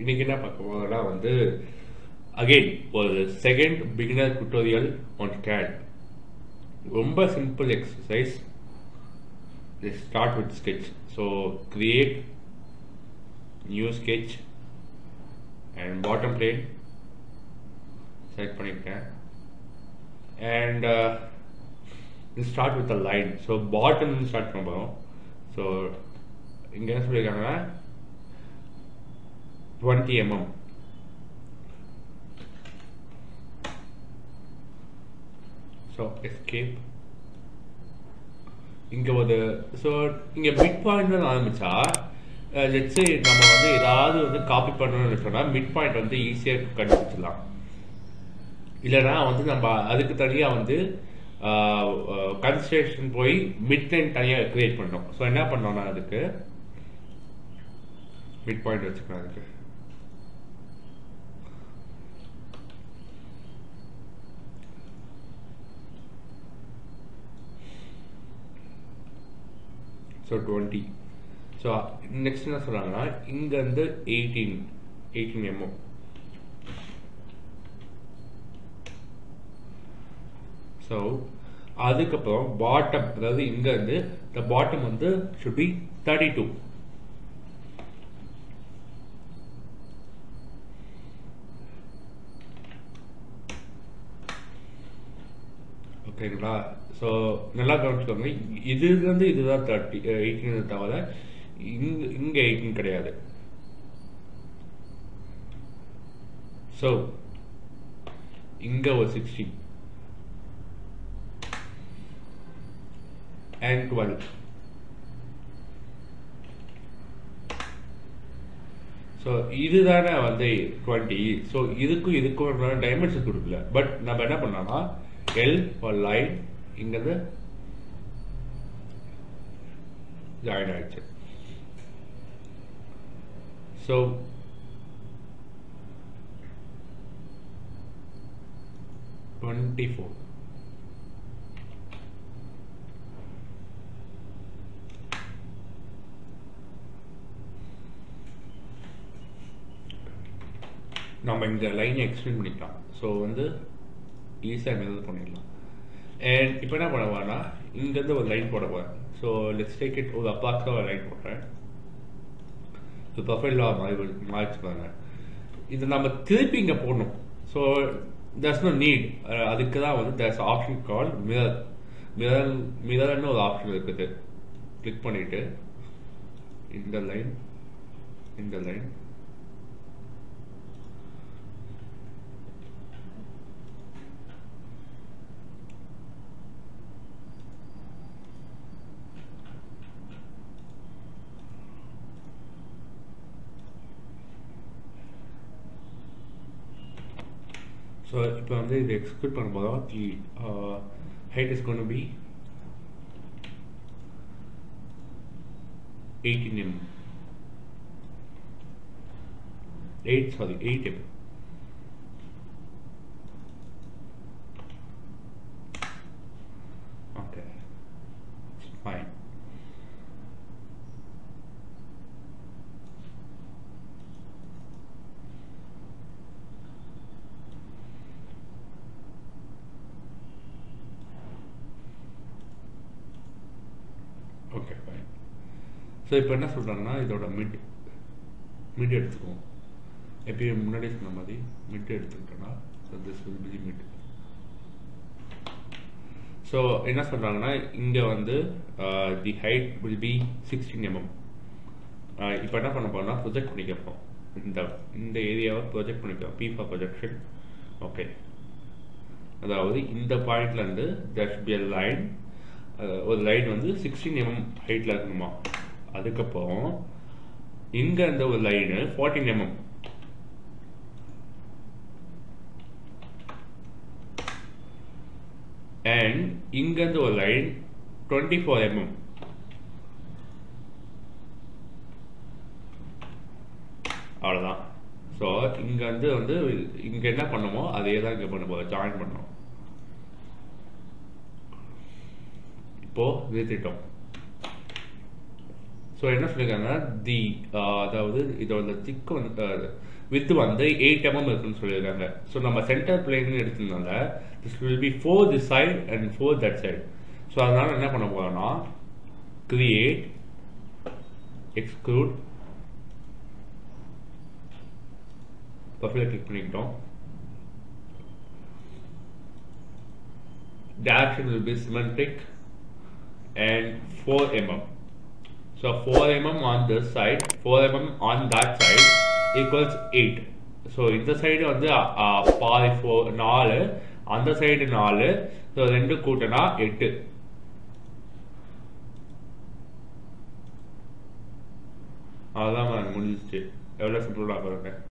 இன்னைக்கு என்ன பார்க்க போறோம்னா வந்து அகைன் ஒரு second beginner tutorial on CAD ரொம்ப simple exercise start with sketch so create new sketch and bottom plane select பண்ணியிருக்கேன் and start with a line so bottom start பண்ண போகிறோம் ஸோ இங்கே என்ன சொல்லியிருக்காங்கன்னா டுவெண்ட்டி எம்எம் ஸோ எஸ்கேப் இங்கே ஒரு so இங்கே மிட் பாயிண்ட் ஆரம்பிச்சா லெட்ஸு நம்ம வந்து ஏதாவது வந்து காப்பி பண்ணணும்னு சொன்னால் மிட் பாயிண்ட் வந்து ஈஸியாக கண்டுபிடிச்சிடலாம் இல்லைனா வந்து நம்ம அதுக்கு தனியாக வந்து கன்ஸ்ட்ரக்ஷன் போய் மிட் லைன் தனியாக கிரியேட் பண்ணோம் ஸோ என்ன பண்ணோம்னா அதுக்கு மிட் பாயிண்ட் வச்சுக்கலாம் அதுக்கு ஸோ டுவெண்ட்டி ஸோ நெக்ஸ்ட் என்ன சொல்கிறாங்கன்னா இங்கேருந்து எயிட்டீன் எயிட்டீன் எம்எம் ஸோ அதுக்கப்புறம் பாட்டம் அதாவது இங்கேருந்து இந்த பாட்டம் வந்து ஷுட் பி தேர்ட்டி டூ ஓகேங்களா ஸோ நல்லா கவனிச்சுக்கோங்க இதுலேருந்து இதுதான் தேர்ட்டி எயிட்டீன் தவிர இங்க இங்கே எயிட்டீன் கிடையாது ஸோ இங்கே ஒரு சிக்ஸ்டீன் and 12 ஸோ இதுதானே வந்து டுவெண்ட்டி ஸோ இதுக்கும் இதுக்கும் டைமென்ஷன் கொடுக்கல பட் நம்ம என்ன பண்ணோம்னா எல் ஒரு லைன் இங்கேருந்து ஜாயின் ஆயிடுச்சு ஸோ டுவெண்ட்டி ஃபோர் நம்ம இந்த லைனை எக்ஸ்டெண்ட் பண்ணிக்கலாம் ஸோ வந்து ஈஸியாக மெதல் பண்ணிடலாம் அண்ட் இப்போ என்ன பண்ண போறேன்னா இங்கேருந்து ஒரு லைன் போட போகிறேன் ஸோ லெட்ஸ் டேக் இட் ஒரு அப்பாக்ஸாக ஒரு லைன் போடுறேன் ஸோ ப்ரொஃபைல் மாறி மாறிச்சுப்பாங்க இது நம்ம திருப்பி இங்கே போடணும் ஸோ தட்ஸ் நோ நீட் அதுக்கு தான் வந்து that's option call mirror mirror மிரர்னு ஒரு ஆப்ஷன் இருக்குது கிளிக் பண்ணிவிட்டு இந்த லைன் இந்த லைன் ஸோ இப்போ வந்து இது எக்ஸிக்யூட் பண்ண போதும் the height is gonna be eighteen M eight sorry eight M okay fine okay fine so இப்போ என்ன சொல்கிறாங்கன்னா இதோட மிட் மிட் எடுத்துக்குவோம் எப்பயும் முன்னாடி சொன்ன மாதிரி மிட் எடுத்துக்கிட்டோன்னா so this will be mid so என்ன சொல்கிறாங்கன்னா இங்கே வந்து the height will be sixteen mm இப்போ என்ன பண்ண போறோம்னா ப்ரொஜெக்ட் பண்ணிக்க போகிறோம் இந்த இந்த ஏரியாவை ப்ரொஜெக்ட் பண்ணிக்கிறோம் பி ஃபார் ப்ரொஜெக்ஷன் ஓகே அதாவது இந்த பாயிண்ட்லேருந்து தட் பி அ லைன் ஒரு லைன் வந்து சிக்ஸ்டீன் எம்எம் ஹைட்டில் இருக்கணுமா அதுக்கப்புறம் இங்கே இந்த ஒரு லைனு ஃபார்ட்டின் எம்எம் அண்ட் இங்கேருந்து ஒரு லைன் டுவெண்ட்டி ஃபோர் எம்எம் அவ்வளோதான் ஸோ இங்கே வந்து வந்து இங்கே என்ன பண்ணமோ அதே தான் இங்கே பண்ண போகிறோம் ஜாயின் பண்ணோம் இப்போ நிறுத்திட்டோம் ஸோ என்ன சொல்லியிருக்காங்க தி அதாவது இதோட திக்கு வந்து வித் வந்து எயிட் எம்எம் இருக்குன்னு சொல்லியிருக்காங்க ஸோ நம்ம சென்டர் பிளேன் எடுத்திருந்தாங்க this will be for this side and for that side so அதனால என்ன பண்ண போறோம்னா கிரியேட் எக்ஸ்க்ளூட் பஃபில் கிளிக் பண்ணிக்கிட்டோம் direction will be symmetric and 4 mm. So 4 mm on this side, 4 mm on that side equals 8. So இந்த side வந்து பாதி ஃபோ நாலு அந்த சைடு நாலு ஸோ ரெண்டு கூட்டினா எட்டு அவ்வளோதான் முடிஞ்சிச்சு எவ்வளோ சிம்பிளாக பாருங்க